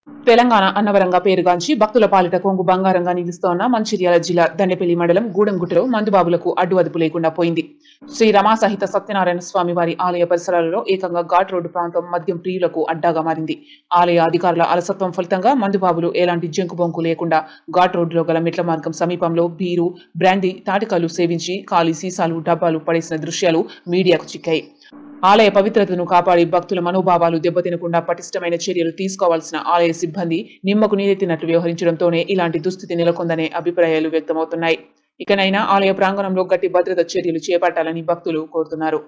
తెలంగాణ అన్నవరంగా పేరుగాంచి భక్తుల పాలిట కొంగు బంగారంగా నిలుస్తోన్న మంచిర్యాల జిల్లా దండెపల్లి మండలం గూడెంగుట్టలో మందుబాబులకు అడ్డు అదుపు లేకుండా పోయింది శ్రీ రమా సహిత సత్యనారాయణ స్వామి వారి ఆలయ పరిసరాలలో ఏకంగా ఘాట్ రోడ్డు ప్రాంతం మద్యం ప్రియులకు అడ్డాగా మారింది ఆలయ అధికారుల అలసత్వం ఫలితంగా మందుబాబులు ఎలాంటి జంకుబొంకు లేకుండా ఘాట్ రోడ్డులో గల మెట్ల మార్గం సమీపంలో బీరు బ్రాందీ తాటికల్లు సేవించి ఖాళీ సీసాలు డబ్బాలు పడేసిన దృశ్యాలు మీడియాకు చిక్కాయి ఆలయ పవిత్రతను కాపాడి భక్తుల మనోభావాలు దెబ్బతినకుండా పటిష్టమైన చర్యలు తీసుకోవాల్సిన ఆలయ సిబ్బంది నిమ్మకు నీరెత్తినట్లు వ్యవహరించడంతోనే ఇలాంటి దుస్థితి నెలకొందనే అభిప్రాయాలు వ్యక్తమవుతున్నాయి ఇకనైనా ఆలయ ప్రాంగణంలో గట్టి భద్రత చర్యలు చేపట్టాలని భక్తులు కోరుతున్నారు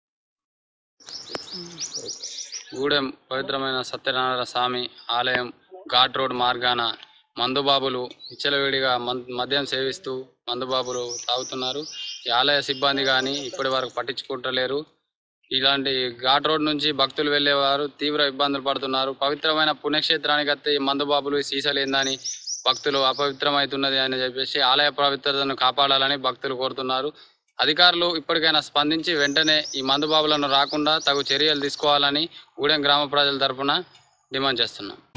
గూడెం పవిత్రమైన సత్యనారాయణ స్వామి ఆలయం ఘాట్ రోడ్ మార్గాన మందుబాబులు విచ్చలవిడిగా మన్ మద్యం సేవిస్తూ మందుబాబులు తాగుతున్నారు ఈ ఆలయ సిబ్బంది కానీ ఇప్పటి వరకు పట్టించుకుంటలేరు ఇలాంటి ఘాట్ రోడ్ నుంచి భక్తులు వెళ్ళేవారు తీవ్ర ఇబ్బందులు పడుతున్నారు పవిత్రమైన పుణ్యక్షేత్రానికి వస్తే ఈ మందుబాబులు ఈ సీసాలు ఏందని భక్తులు అపవిత్రమవుతున్నది అని చెప్పేసి ఆలయ పవిత్రతను కాపాడాలని భక్తులు కోరుతున్నారు అధికారులు ఇప్పటికైనా స్పందించి వెంటనే ఈ మందుబాబులను రాకుండా తగు చర్యలు తీసుకోవాలని గూడెం గ్రామ ప్రజల తరపున డిమాండ్ చేస్తున్నాం